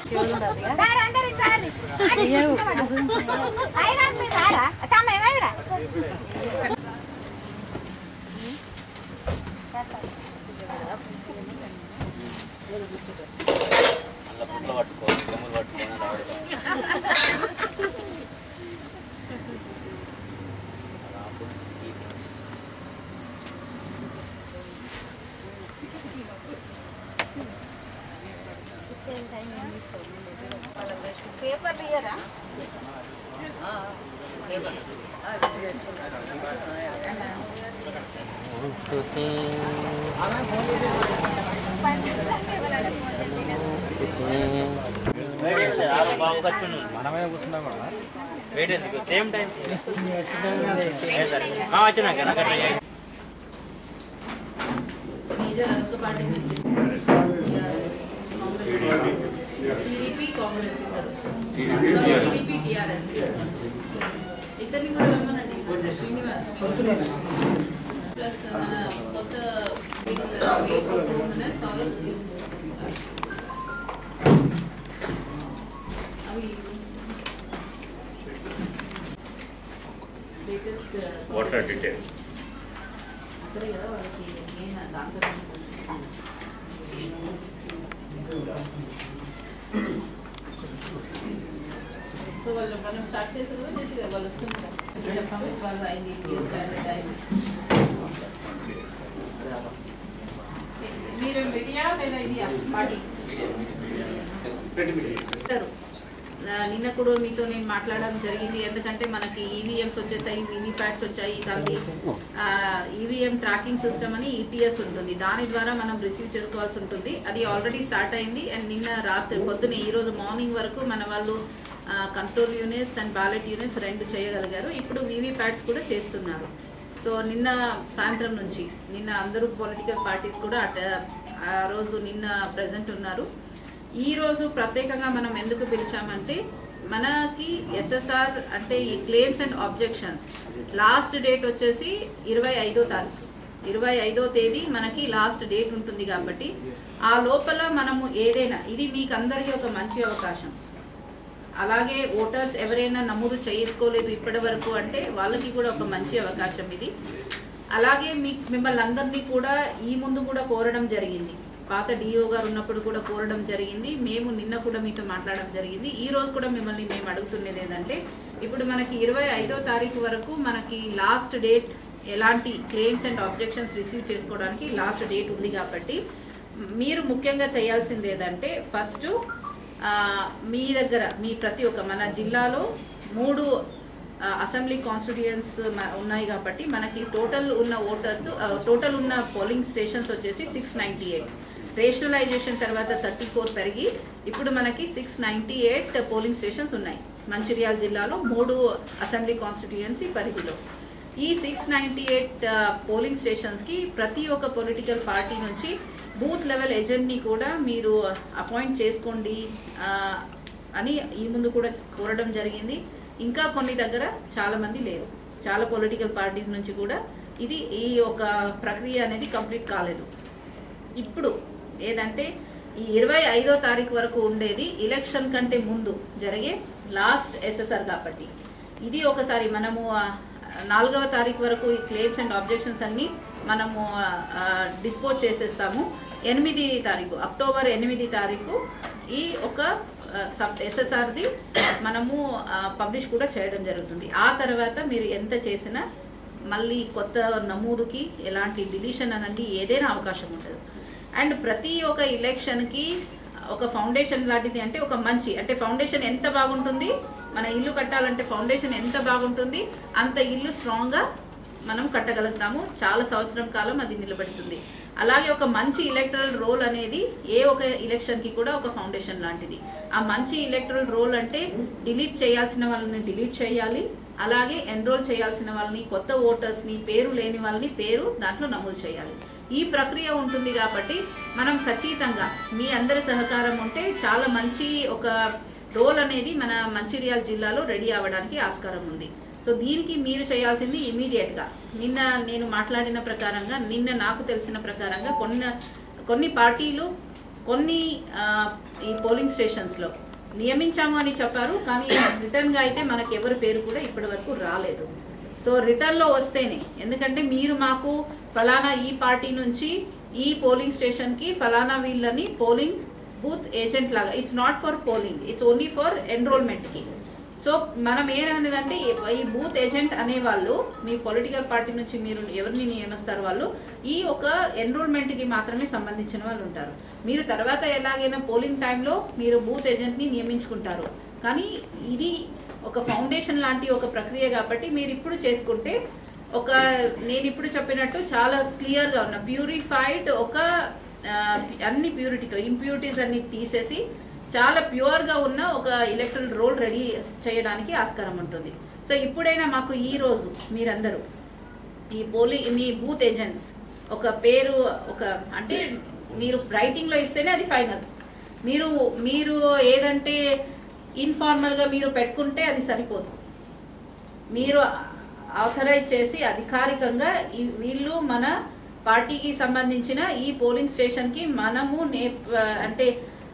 మళ్ళీ పుట్లు పట్టుకో కొమ్ములు పట్టుకొని రావడం పేపర్లు ఇయ్యరా మనమే కూర్చున్నాం కూడా వెయిట్ ఎందుకు సేమ్ టైం వచ్చినాక నాకు అట్లా చేయండి. మేజర్ అదొక పార్టీ టీడీపీ కాంగ్రెస్ ఇద్దరు టీడీపీ టీఆర్ఎస్ ఇద్దరిని కూడా రమ్మనండి శ్రీనివాస్ ప్లస్ మన కొత్త అవి లేటెస్ట్ వాటర్ డీటెయిల్స్ అక్కడే కదా వాళ్ళకి మెయిన్ దాంతో సో వాళ్ళు మనం స్టార్ట్ చేసారు కదా చేసి వాళ్ళు వస్తున్నారు చెప్పాము వాళ్ళు అయింది ఇది వచ్చారు, అది అయింది. మీరు మీడియా లేదా ఇది పార్టీ ఇద్దరు. నా- నిన్న కూడా మీతో నేను మాట్లాడడం జరిగింది ఎందుకంటే మనకి ఈవీఎంస్ వచ్చేసాయి వీవీప్యాట్స్ వచ్చాయి దానికి ఈవీఎం ట్రాకింగ్ సిస్టమ్ అని ఈటీఎస్ ఉంటుంది దాని ద్వారా మనం రిసీవ్ చేసుకోవాల్సి ఉంటుంది అది ఆల్రెడీ స్టార్ట్ అయింది అండ్ నిన్న రాత్రి పొద్దున ఈ రోజు మార్నింగ్ వరకు మన వాళ్ళు control units and ballot units రెండు చేయగలిగారు ఇప్పుడు వీవీప్యాట్స్ కూడా చేస్తున్నారు సో నిన్న సాయంత్రం నుంచి నిన్న అందరూ పొలిటికల్ పార్టీస్ కూడా అట ఆ రోజు నిన్న ప్రజెంట్ ఉన్నారు ఈ రోజు ప్రత్యేకంగా మనం ఎందుకు పిలిచామంటే మనకి ఎస్ఎస్ఆర్ అంటే ఈ claims and objections last date వచ్చేసి ఇరవై ఐదో తారీఖు ఇరవై ఐదో తేదీ మనకి లాస్ట్ డేట్ ఉంటుంది కాబట్టి ఆ లోపల మనము ఏదైనా ఇది మీకు అందరికీ ఒక మంచి అవకాశం అలాగే ఓటర్స్ ఎవరైనా నమోదు చేసుకోలేదు ఇప్పటి వరకు అంటే వాళ్ళకి కూడా ఒక మంచి అవకాశం ఇది అలాగే మీ మిమ్మల్ని అందరినీ కూడా ఈ ముందు కూడా కోరడం జరిగింది పాత డిఓ గారు ఉన్నప్పుడు కూడా కోరడం జరిగింది మేము నిన్న కూడా మీతో మాట్లాడడం జరిగింది ఈ రోజు కూడా మిమ్మల్ని మేము అడుగుతున్నది ఏంటంటే ఇప్పుడు మనకి ఇరవై ఐదో తారీఖు వరకు మనకి లాస్ట్ డేట్ ఎలాంటి క్లెయిమ్స్ అండ్ ఆబ్జెక్షన్స్ రిసీవ్ చేసుకోవడానికి లాస్ట్ డేట్ ఉంది కాబట్టి మీరు ముఖ్యంగా చేయాల్సింది ఏంటంటే ఫస్ట్ ఆ, మీ దగ్గర మీ ప్రతి ఒక్క మన జిల్లాలో మూడు ఆ, అసెంబ్లీ కాన్స్టిట్యూయన్స్ ఉన్నాయి కాబట్టి మనకి టోటల్ ఉన్న ఓటర్స్ టోటల్ ఉన్న పోలింగ్ స్టేషన్స్ వచ్చేసి సిక్స్ నైంటీ ఎయిట్ రేషనలైజేషన్ తర్వాత థర్టీ ఫోర్ పెరిగి ఇప్పుడు మనకి six ninety eight polling stations ఉన్నాయి మంచిర్యాల జిల్లాలో మూడు అసెంబ్లీ కాన్స్టిట్యూయన్సీ పరిధిలో ఈ సిక్స్ నైంటీ ఎయిట్ పోలింగ్ స్టేషన్స్కి ప్రతి ఒక్క పొలిటికల్ పార్టీ నుంచి బూత్ లెవెల్ ఏజెంట్ని కూడా మీరు అపాయింట్ చేసుకోండి ఆ, అని ఈ ముందు కూడా కోరడం జరిగింది ఇంకా కొన్ని దగ్గర చాలా మంది లేరు చాలా పొలిటికల్ పార్టీస్ నుంచి కూడా ఇది ఈ ఒక ప్రక్రియ అనేది కంప్లీట్ కాలేదు ఇప్పుడు ఏదంటే ఈ ఇరవై ఐదో తారీఖు వరకు ఉండేది ఎలక్షన్ కంటే ముందు జరిగే లాస్ట్ ఎస్ఎస్ఆర్ కాబట్టి ఇది ఒకసారి మనము ఆ, నాలుగవ తారీఖు వరకు ఈ క్లెయిమ్స్ అండ్ ఆబ్జెక్షన్స్ అన్ని మనము డిస్పోజ్ చేసేస్తాము ఎనిమిది తారీఖు అక్టోబర్ ఎనిమిది తారీఖు ఈ ఒక సబ్ ఎస్ఎస్ఆర్ది మనము పబ్లిష్ కూడా చేయడం జరుగుతుంది ఆ తర్వాత మీరు ఎంత చేసినా మళ్ళీ కొత్త నమోదుకి ఎలాంటి డిలీషన్ అనండి ఏదైనా అవకాశం ఉంటుంది అండ్ ప్రతి ఒక్క ఎలక్షన్కి ఒక ఫౌండేషన్ లాంటిది అంటే ఒక మంచి అంటే ఫౌండేషన్ ఎంత బాగుంటుంది మన ఇల్లు కట్టాలంటే ఫౌండేషన్ ఎంత బాగుంటుంది అంత ఇల్లు స్ట్రాంగ్గా మనం కట్టగలుగుతాము చాలా సంవత్సరం కాలం అది నిలబడుతుంది అలాగే ఒక మంచి ఎలక్టరల్ రోల్ అనేది ఏ ఒక ఎలక్షన్కి కూడా ఒక ఫౌండేషన్ లాంటిది ఆ మంచి ఎలక్టరల్ రోల్ అంటే డిలీట్ చేయాల్సిన వాళ్ళని డిలీట్ చేయాలి అలాగే ఎన్రోల్ చేయాల్సిన వాళ్ళని కొత్త ఓటర్స్ని పేరు లేని వాళ్ళని పేరు దాంట్లో నమోదు చేయాలి ఈ ప్రక్రియ ఉంటుంది కాబట్టి మనం ఖచ్చితంగా మీ అందరి సహకారం ఉంటే చాలా మంచి ఒక రోల్ అనేది మన మంచిర్యాల జిల్లాలో రెడీ అవ్వడానికి ఆస్కారం ఉంది సో దీనికి మీరు చేయాల్సింది ఇమీడియట్గా నిన్న నేను మాట్లాడిన ప్రకారంగా నిన్న నాకు తెలిసిన ప్రకారంగా కొన్ని కొన్ని పార్టీలు కొన్ని ఆ, ఈ పోలింగ్ స్టేషన్స్లో నియమించాము అని చెప్పారు కానీ రిటర్న్గా అయితే మనకు ఎవరి పేరు కూడా ఇప్పటి వరకు రాలేదు సో రిటర్న్లో వస్తేనే ఎందుకంటే మీరు మాకు ఫలానా ఈ పార్టీ నుంచి ఈ పోలింగ్ స్టేషన్కి ఫలానా వీళ్ళని పోలింగ్ బూత్ ఏజెంట్ లాగా it's not for polling it's only for ఎన్రోల్మెంట్కి సో మనం ఏమనేదంటే ఈ బూత్ ఏజెంట్ అనేవాళ్ళు మీ పొలిటికల్ పార్టీ నుంచి మీరు ఎవరిని నియమిస్తారు వాళ్ళు ఈ ఒక ఎన్రోల్మెంట్కి మాత్రమే సంబంధించిన వాళ్ళు ఉంటారు మీరు తర్వాత ఎలాగైనా పోలింగ్ టైంలో మీరు బూత్ ఏజెంట్ని నియమించుకుంటారు కానీ ఇది ఒక ఫౌండేషన్ లాంటి ఒక ప్రక్రియ కాబట్టి మీరు ఇప్పుడు చేసుకుంటే ఒక నేను ఇప్పుడు చెప్పినట్టు చాలా క్లియర్గా ఉన్న ప్యూరిఫైడ్ ఒక ఆ, అన్ని ప్యూరిటీతో ఇంప్యూరిటీస్ అన్ని తీసేసి చాలా ప్యూర్గా ఉన్న ఒక ఎలక్ట్రల్ రోల్ రెడీ చేయడానికి ఆస్కారం ఉంటుంది సో ఇప్పుడైనా మాకు ఈ రోజు మీరందరూ ఈ పోలి మీ బూత్ ఏజెంట్స్ ఒక పేరు ఒక అంటే మీరు రైటింగ్లో ఇస్తేనే అది ఫైనల్ మీరు మీరు ఏదంటే ఇన్ఫార్మల్గా మీరు పెట్టుకుంటే అది సరిపోదు మీరు ఆథరైజ్ చేసి అధికారికంగా ఈ వీళ్ళు మన పార్టీకి సంబంధించిన ఈ పోలింగ్ స్టేషన్కి మనము నే అంటే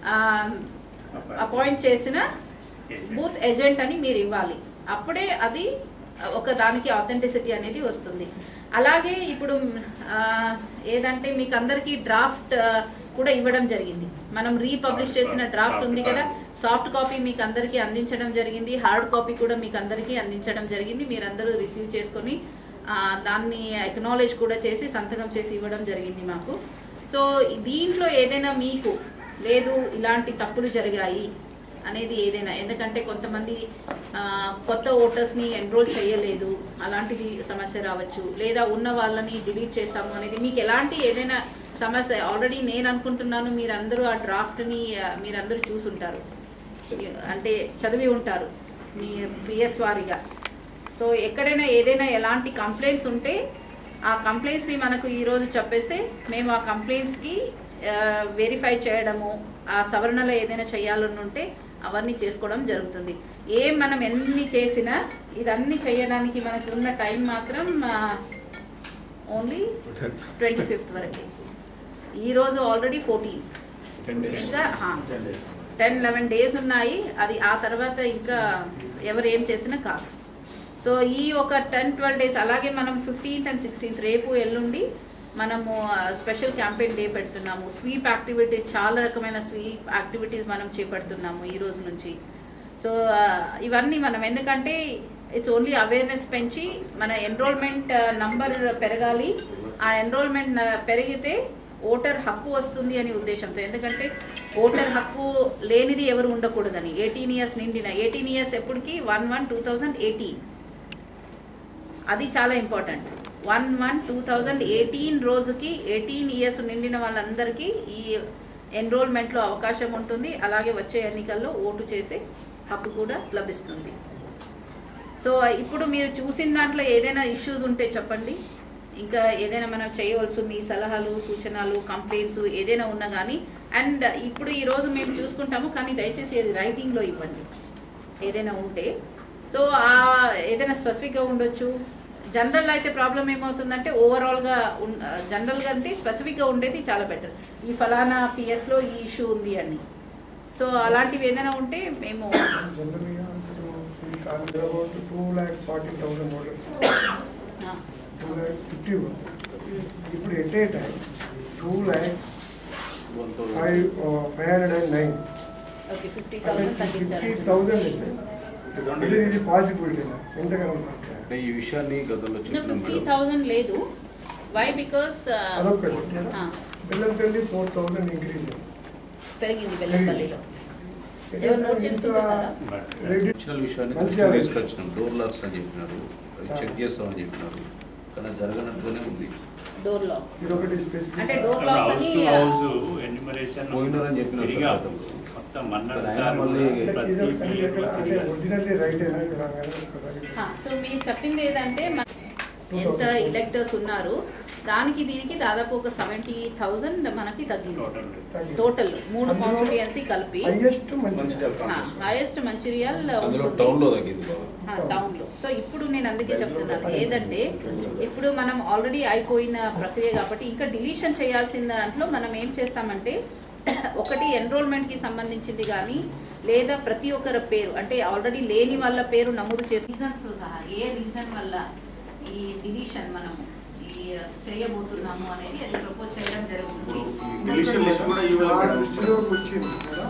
అపాయింట్ చేసిన బూత్ ఏజెంట్ అని మీరు ఇవ్వాలి అప్పుడే అది ఒక దానికి ఆథెంటిసిటీ అనేది వస్తుంది అలాగే ఇప్పుడు ఆ, ఏదంటే మీకు అందరికీ డ్రాఫ్ట్ కూడా ఇవ్వడం జరిగింది మనం రీపబ్లిష్ చేసిన డ్రాఫ్ట్ ఉంది కదా సాఫ్ట్ కాపీ మీకు అందరికీ అందించడం జరిగింది హార్డ్ కాపీ కూడా మీకు అందరికీ అందించడం జరిగింది మీరందరూ రిసీవ్ చేసుకొని ఆ, దాన్ని ఎక్నాలెడ్జ్ కూడా చేసి సంతకం చేసి ఇవ్వడం జరిగింది మాకు సో దీంట్లో ఏదైనా మీకు లేదు ఇలాంటి తప్పులు జరిగాయి అనేది ఏదైనా ఎందుకంటే కొంతమంది ఆ, కొత్త ఓటర్స్ని ఎన్రోల్ చేయలేదు అలాంటిది సమస్య రావచ్చు లేదా ఉన్న వాళ్ళని డిలీట్ చేస్తాము అనేది మీకు ఎలాంటి ఏదైనా సమస్య ఆల్రెడీ నేను అనుకుంటున్నాను మీరందరూ ఆ డ్రాఫ్ట్ని ఆ, మీరందరూ చూసుంటారు అంటే చదివి ఉంటారు మీ పిఎస్ వారిగా సో ఎక్కడైనా ఏదైనా ఎలాంటి కంప్లైంట్స్ ఉంటే ఆ కంప్లైంట్స్ని మనకు ఈరోజు చెప్పేస్తే మేము ఆ కంప్లైంట్స్కి వెరిఫై చేయడము ఆ సవరణలో ఏదైనా చేయాలని ఉంటే అవన్నీ చేసుకోవడం జరుగుతుంది ఏం మనం ఎన్ని చేసినా ఇదన్నీ చేయడానికి మనకి ఉన్న టైం మాత్రం ఓన్లీ ట్వంటీ ఫిఫ్త్ వరకే ఈరోజు ఆల్రెడీ ఫోర్టీన్ ఇంకా టెన్ లెవెన్ డేస్ ఉన్నాయి అది ఆ తర్వాత ఇంకా ఎవరు ఏం చేసినా కాదు సో ఈ ఒక టెన్ ట్వెల్వ్ డేస్ అలాగే మనం ఫిఫ్టీన్త్ అండ్ సిక్స్టీన్త్ రేపు ఎల్లుండి మనము స్పెషల్ క్యాంపెయిన్ డే పెడుతున్నాము స్వీప్ యాక్టివిటీ చాలా రకమైన స్వీప్ యాక్టివిటీస్ మనం చేపడుతున్నాము ఈ రోజు నుంచి సో ఇవన్నీ మనం ఎందుకంటే ఇట్స్ ఓన్లీ అవేర్నెస్ పెంచి మన ఎన్రోల్మెంట్ నంబర్ పెరగాలి ఆ ఎన్రోల్మెంట్ పెరిగితే ఓటర్ హక్కు వస్తుంది అనే ఉద్దేశంతో ఎందుకంటే ఓటర్ హక్కు లేనిది ఎవరు ఉండకూడదని ఎయిటీన్ ఇయర్స్ నిండిన ఎయిటీన్ ఇయర్స్ ఎప్పటికి one one two thousand eighteen అది చాలా important one one two thousand eighteen రోజుకి ఎయిటీన్ ఇయర్స్ నిండిన వాళ్ళందరికీ ఈ ఎన్రోల్మెంట్లో అవకాశం ఉంటుంది అలాగే వచ్చే ఎన్నికల్లో ఓటు చేసే హక్కు కూడా లభిస్తుంది సో ఇప్పుడు మీరు చూసిన దాంట్లో ఏదైనా ఇష్యూస్ ఉంటే చెప్పండి ఇంకా ఏదైనా మనం చేయవలసి మీ సలహాలు సూచనలు కంప్లైంట్స్ ఏదైనా ఉన్నా కానీ అండ్ ఇప్పుడు ఈ రోజు మేము చూసుకుంటాము కానీ దయచేసి అది రైటింగ్లో ఇవ్వండి ఏదైనా ఉంటే సో ఆ ఏదైనా స్పెసిఫిక్గా ఉండొచ్చు జనరల్ అయితే ప్రాబ్లం ఏమవుతుందంటే ఓవరాల్గా జనరల్గా అంటే స్పెసిఫిక్గా ఉండేది చాలా బెటర్ ఈ ఫలానా పిఎస్లో ఈ ఇష్యూ ఉంది అని సో అలాంటివి ఏదైనా ఉంటే మేము జనరల్గా ఇప్పుడు ఈ కాలంలో two lakhs forty thousand voters ఆ, టూ ల్యాక్స్ ఫిఫ్టీ ఇప్పుడు at a time two lakhs five five hundred and nine okay fifty అంటే థౌసండ్ ఫిఫ్టీ తగ్గించారు థౌసండ్ ఇది ఇది పాసిబిలిటీ ఎంతగానో అంటే ఈ విషయాన్ని గతంలో చెప్పినాం ఫిఫ్టీ మేడం థౌసండ్ లేదు వై బికాస్ అదొకటి బెల్లంపల్లి ఫోర్ థౌసండ్ ఇంక్రీజ్ పెరిగింది బెల్లంపల్లిలో ఎవరు నోట్ చేసుకుంటున్నారా? అడిషనల్ విషయాన్ని మంచిగా దృష్టికి తీసుకొచ్చినాం డోర్ లాక్స్ అని చెప్పినారు అవి చెక్ చేస్తామని చెప్పినారు కానీ అది జరగనట్టుగానే ఉంది డోర్ లాక్ ఇది ఒకటి అంటే స్పెసిఫిక్ డోర్ లాక్స్ అని పోయినారని చెప్పినారు సార్ తిరిగా గతంలో. మొత్తం మన్నాడు ఆయన సార్ మళ్ళీ అంటే ప్రతి ఇది ఒకటి ఎక్కడ అంటే పిల్లలు ఒరిజినల్లీ రైట్ అయినా ఇది రాగానే ఒక్కసారి హా, సో మీరు చెప్పింది ఏదంటే మన ఎంత ఎలక్టర్స్ ఉన్నారు దానికి దీనికి దాదాపు ఒక సెవెంటీ థౌజండ్ మనకి తగ్గింది టోటల్ తగ్గింది. టోటల్ మూడు అందులో కాన్స్టిట్యుయెన్సీ కలిపి హైయెస్ట్ మంచి మంచిర్యాల కాన్ఫరెన్స్. హైయెస్ట్ మంచిర్యాల్ అందులో ఉంటుంది. టౌన్ లో తగ్గింది బాగా టౌన్ లో సో ఇప్పుడు నేను అందుకే చెప్తున్నాను ఏదంటే ఇప్పుడు మనం ఆల్రెడీ అయిపోయిన ప్రక్రియ కాబట్టి ఇంకా డిలీషన్ చేయాల్సిన దాంట్లో మనం ఏం చేస్తామంటే ఒకటి ఎన్రోల్మెంట్కి సంబంధించింది కానీ లేదా ప్రతి ఒక్కరి పేరు అంటే ఆల్రెడీ లేని వాళ్ళ పేరు నమోదు చేసి రీజన్స్ సహా ఏ రీజన్ వల్ల ఈ డిలీషన్ మనం ఈ చేయబోతున్నాము అనేది అది ప్రపోజ్ చేయడం జరుగుతుంది డిలీషన్ లిస్ట్ కూడా ఆ ఇవ్వాలి దృష్టిలోకి వచ్చింది కదా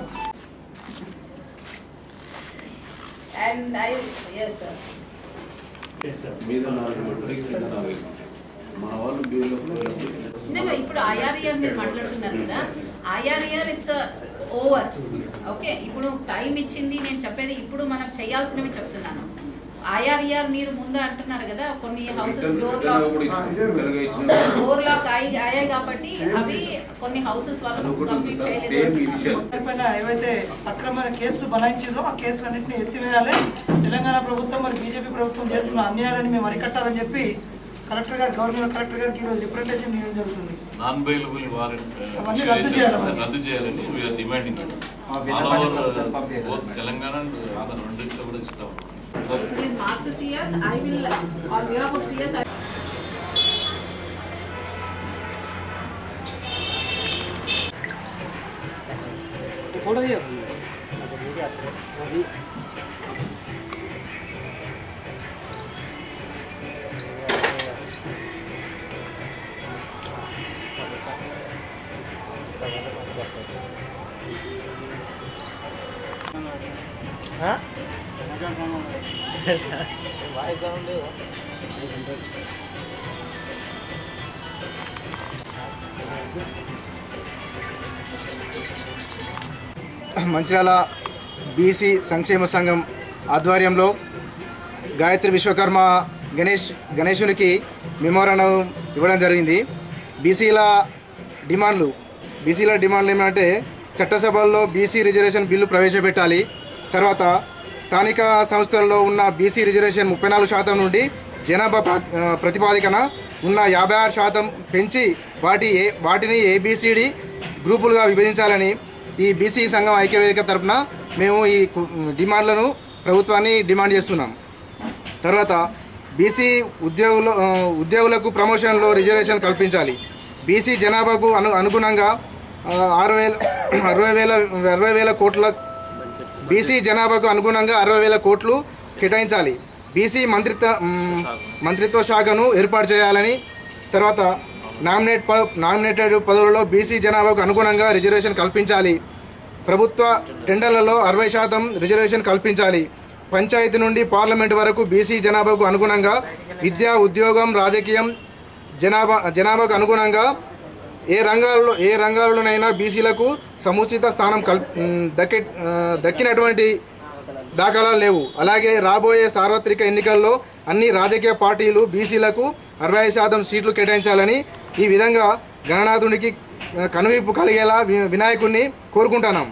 అండ్ ఐ ఎస్ సార్ మీద నాలుగు ఉంటాయి కింద నాలుగు ఉంటాయి మన వాళ్ళు బీర్లో నేను ఇప్పుడు ఐఆర్ఈఆర్ మీరు మాట్లాడుతున్నారు కదా ఐఆర్ఈఆర్ ఇట్స్ ఓవర్ ఓకే ఇప్పుడు టైం ఇచ్చింది నేను చెప్పేది ఇప్పుడు మనం చేయాల్సినవి చెప్తున్నాను ఐఆర్ఈఆర్ మీరు ముందు అంటున్నారు కదా కొన్ని houses door lock door lock అయ్యి అయ్యాయి కాబట్టి అవి కొన్ని హౌసెస్ వాళ్ళు కంప్లీట్ సేమ్ చేయలేదు ఇనిషియల్ పైన ఏవైతే అక్రమమైన కేసులు బనాయించిందో ఆ కేసులన్నింటినీ ఎత్తివేయాలి తెలంగాణ ప్రభుత్వం మరి బీజేపీ ప్రభుత్వం చేస్తున్న అన్యాయాన్ని మేము అరికట్టాలని చెప్పి కలెక్టర్ గారు గవర్నమెంట్ కలెక్టర్ గారికి ఈరోజు రిప్రజెంటేషన్ ఇవ్వడం జరుగుతుంది నాన్ బెయిలబుల్ వారెంట్ అవన్నీ రద్దు చేయాలి. రద్దు చేయాలని వీఆర్ డిమాండింగ్ ఆ ఆల్ విన్నపాన్ని పంపించాలి. ఓవర్ తెలంగాణ అండ్ ఆంధ్ర రెండింటిలో కూడా ఇస్తాం Please mark the CS. I will, on behalf of CS, I Mancherial BC సంక్షేమ సంఘం ఆధ్వర్యంలో గాయత్రి విశ్వకర్మ గణేష్ గణేశునికి మెమోరాండం ఇవ్వడం జరిగింది బీసీల డిమాండ్లు బీసీల డిమాండ్లు ఏమంటే చట్టసభల్లో బీసీ రిజర్వేషన్ బిల్లు ప్రవేశపెట్టాలి తర్వాత స్థానిక సంస్థల్లో ఉన్న బీసీ రిజర్వేషన్ ముప్పై నాలుగు శాతం నుండి జనాభా ప్రా- ఆ, ప్రతిపాదికన ఉన్న యాభై ఆరు శాతం పెంచి వాటి ఏ వాటిని ఏబిసిడి గ్రూపులుగా విభజించాలని ఈ బీసీ సంఘం ఐక్యవేదిక తరపున మేము ఈ కు- డిమాండ్లను ప్రభుత్వాన్ని డిమాండ్ చేస్తున్నాం తర్వాత బీసీ ఉద్యోగుల ఆ, ఉద్యోగులకు ప్రమోషన్లో రిజర్వేషన్ కల్పించాలి బీసీ జనాభాకు అను అనుగుణంగా ఆ, ఆరు వేల అరవై వేల అరవై వేల కోట్ల బీసీ జనాభాకు అనుగుణంగా అరవై వేల కోట్లు కేటాయించాలి బీసీ మంత్రిత్వ మ్, మంత్రిత్వ శాఖను ఏర్పాటు చేయాలని తర్వాత నామినేట్ ప నామినేటెడ్ పదవులలో బీసీ జనాభాకు అనుగుణంగా రిజర్వేషన్ కల్పించాలి ప్రభుత్వ టెండర్లలో అరవై శాతం రిజర్వేషన్ కల్పించాలి పంచాయతీ నుండి పార్లమెంట్ వరకు బీసీ జనాభాకు అనుగుణంగా విద్య ఉద్యోగం రాజకీయం జనాభా జనాభాకు అనుగుణంగా ఏ రంగాల్లో ఏ రంగాల్లోనైనా బీసీలకు సముచిత స్థానం కల్ మ్, దక్కి ఆ, దక్కినటువంటి దాఖలాలు లేవు అలాగే రాబోయే సార్వత్రిక ఎన్నికల్లో అన్ని రాజకీయ పార్టీలు బీసీలకు అరవై శాతం సీట్లు కేటాయించాలని ఈ విధంగా గణనాథునికి ఆ, కనువిప్పు కలిగేలా వి- వినాయకుడిని కోరుకుంటున్నాం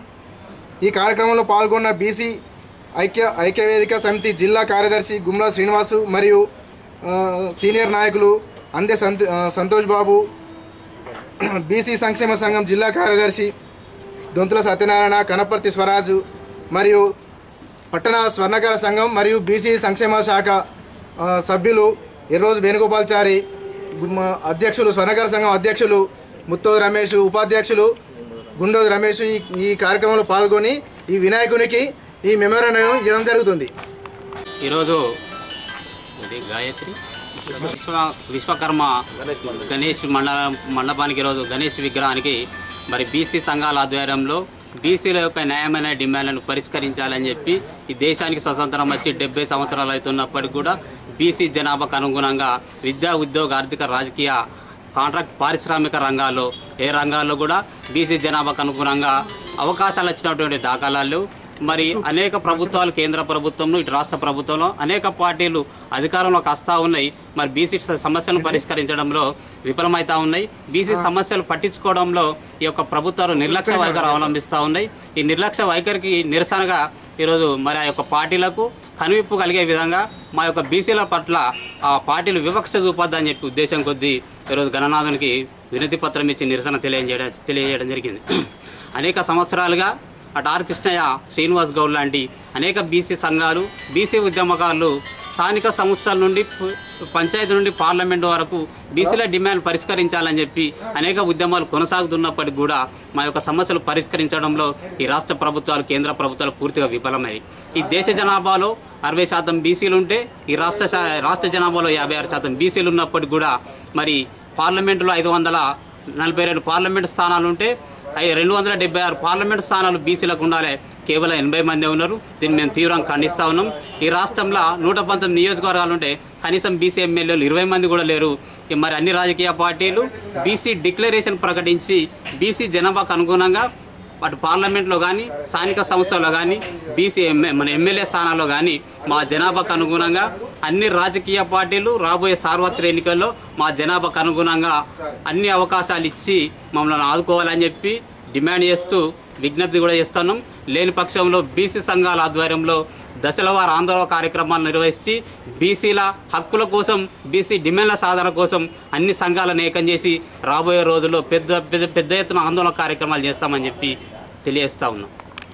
ఈ కార్యక్రమంలో పాల్గొన్న బీసీ ఐక్య ఐక్యవేదిక సమితి జిల్లా కార్యదర్శి గుమ్లా శ్రీనివాసు మరియు ఆ, సీనియర్ నాయకులు అందే సంత ఆ, సంతోష్ బాబు బీసీ సంక్షేమ సంఘం జిల్లా కార్యదర్శి దొంతుల సత్యనారాయణ కనపర్తి స్వరాజు మరియు పట్టణ స్వర్ణకార సంఘం మరియు బీసీ సంక్షేమ శాఖ ఆ, సభ్యులు ఈరోజు వేణుగోపాల్చారి గుమ్మ- అధ్యక్షులు స్వర్ణకార సంఘం అధ్యక్షులు ముత్తోది రమేష్ ఉపాధ్యక్షులు గుండోది రమేష్ ఈ ఈ కార్యక్రమంలో పాల్గొని ఈ వినాయకునికి ఈ మెమోరాండం ఇవ్వడం జరుగుతుంది ఈరోజు ఇది గాయత్రి విశ్వ విశ్వకర్మ గణేష్ మండల మండపానికి ఈరోజు గణేష్ విగ్రహానికి మరి బీసీ సంఘాల ఆధ్వర్యంలో బీసీల యొక్క న్యాయమైన డిమాండ్లను పరిష్కరించాలని చెప్పి ఈ దేశానికి స్వతంత్రం వచ్చి డెబ్బై సంవత్సరాలు అవుతున్నప్పటికీ కూడా బీసీ జనాభాకు అనుగుణంగా విద్యా ఉద్యోగ ఆర్థిక రాజకీయ కాంట్రాక్ట్ పారిశ్రామిక రంగాల్లో ఏ రంగాల్లో కూడా బీసీ జనాభాకు అనుగుణంగా అవకాశాలు వచ్చినటువంటి దాఖలాలు మరి అనేక ప్రభుత్వాలు కేంద్ర ప్రభుత్వంలో ఇటు రాష్ట్ర ప్రభుత్వంలో అనేక పార్టీలు అధికారంలోకి వస్తూ ఉన్నాయి మరి బీసీ సమస్యలను పరిష్కరించడంలో విఫలమవుతా ఉన్నాయి బీసీ సమస్యలు పట్టించుకోవడంలో ఈ యొక్క ప్రభుత్వాలు నిర్లక్ష్య వైఖరి అవలంబిస్తూ ఉన్నాయి ఈ నిర్లక్ష్య వైఖరికి నిరసనగా ఈరోజు మరి ఆ యొక్క పార్టీలకు కనువిప్పు కలిగే విధంగా మా యొక్క బీసీల పట్ల ఆ పార్టీలు వివక్ష చూపొద్దని చెప్పి ఉద్దేశం కొద్దీ ఈరోజు గణనాథునికి వినతి పత్రం ఇచ్చి నిరసన తెలియజేయడం తెలియజేయడం జరిగింది అనేక సంవత్సరాలుగా అటు ఆర్ కృష్ణయ్య శ్రీనివాస్ గౌడ్ లాంటి అనేక బీసీ సంఘాలు బీసీ ఉద్యమకారులు స్థానిక సంస్థల నుండి పు- పంచాయతీ నుండి పార్లమెంట్ వరకు బీసీల డిమాండ్ పరిష్కరించాలని చెప్పి అనేక ఉద్యమాలు కొనసాగుతున్నప్పటికీ కూడా మా యొక్క సమస్యలు పరిష్కరించడంలో ఈ రాష్ట్ర ప్రభుత్వాలు కేంద్ర ప్రభుత్వాలు పూర్తిగా విఫలమయ్యాయి ఈ దేశ జనాభాలో అరవై శాతం బీసీలు ఉంటే ఈ రాష్ట్ర శా- రాష్ట్ర జనాభాలో యాభై ఆరు శాతం బీసీలు ఉన్నప్పటికీ కూడా మరి పార్లమెంటులో ఐదు వందల నలభై రెండు పార్లమెంట్ స్థానాలు ఉంటే అవి రెండు వందల డెబ్బై ఆరు పార్లమెంట్ స్థానాలు బీసీలకు ఉండాలి కేవలం ఎనభై మంది ఉన్నారు దీన్ని మేము తీవ్రంగా ఖండిస్తా ఉన్నాం ఈ రాష్ట్రంలో నూట పంతొమ్మిది నియోజకవర్గాలు ఉంటే కనీసం బీసీ ఎమ్మెల్యేలు ఇరవై మంది కూడా లేరు ఈ మరి అన్ని రాజకీయ పార్టీలు బీసీ డిక్లరేషన్ ప్రకటించి బీసీ జనాభాకు అనుగుణంగా అటు పార్లమెంట్లో కానీ స్థానిక సంస్థల్లో కానీ బీసీ ఎమ్మె మన ఎమ్మెల్యే స్థానాల్లో కానీ మా జనాభాకు అనుగుణంగా అన్ని రాజకీయ పార్టీలు రాబోయే సార్వత్రిక ఎన్నికల్లో మా జనాభాకు అనుగుణంగా అన్ని అవకాశాలు ఇచ్చి మమ్మల్ని ఆదుకోవాలని చెప్పి డిమాండ్ చేస్తూ విజ్ఞప్తి కూడా చేస్తున్నాం లేని పక్షంలో బీసీ సంఘాల ఆధ్వర్యంలో దశలవారు ఆందోళన కార్యక్రమాలు నిర్వహించి బీసీల హక్కుల కోసం బీసీ డిమాండ్ల సాధన కోసం అన్ని సంఘాలను ఏకం చేసి రాబోయే రోజుల్లో పెద్ద పెద్ద పెద్ద ఎత్తున ఆందోళన కార్యక్రమాలు చేస్తామని చెప్పి తెలియజేస్తా ఉన్నాం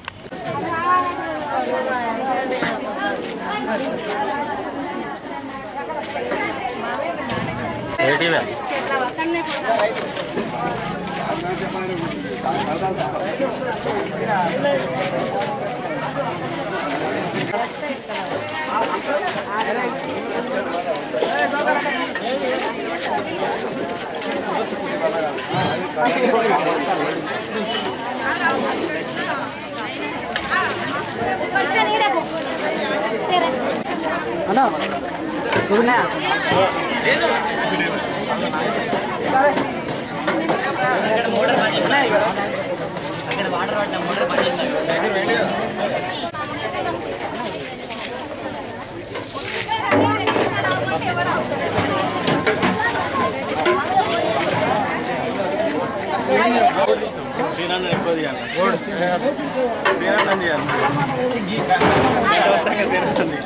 శ్రీనాథ్ ఎక్కువ తీయాలి శ్రీనాథ్ తీయాలి శ్రీనాథ్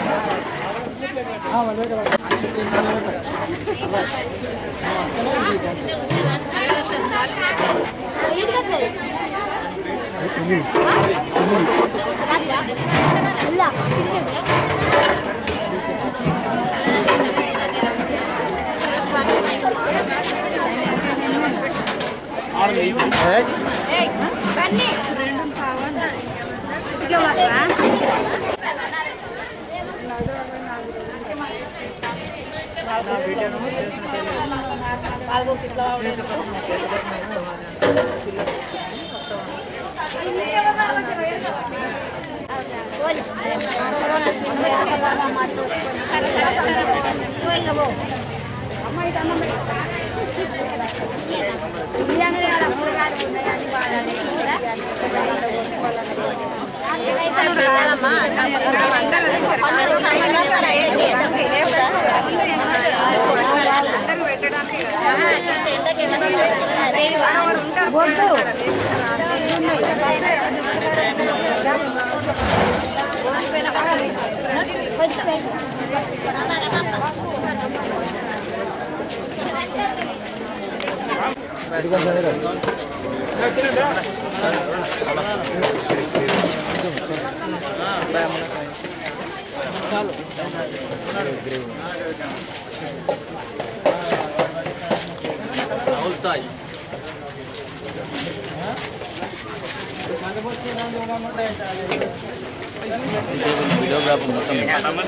వీడియోగ్రాఫర్ మొత్తం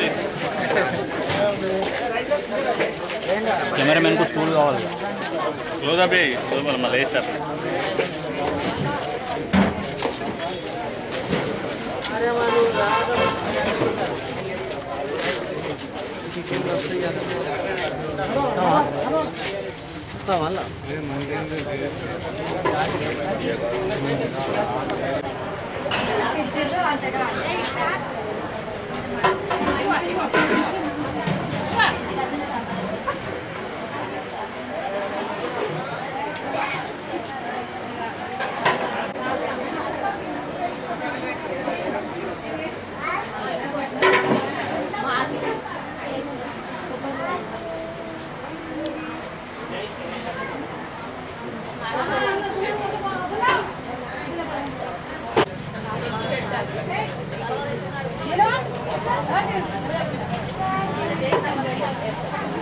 కెమెరామెన్కు స్టూల్ కావాలి క్లోజ్ అప్ మళ్ళీ వేస్తారు Hello?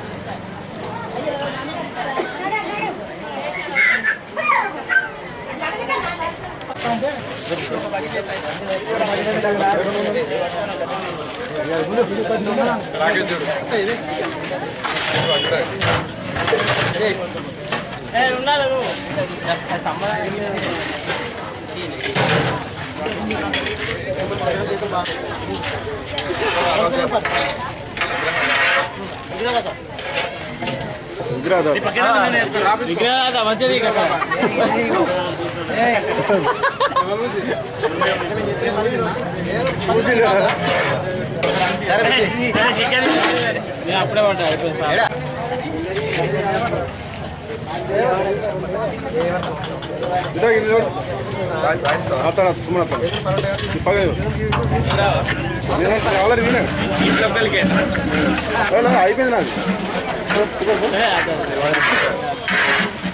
అయిపోయింది నాకు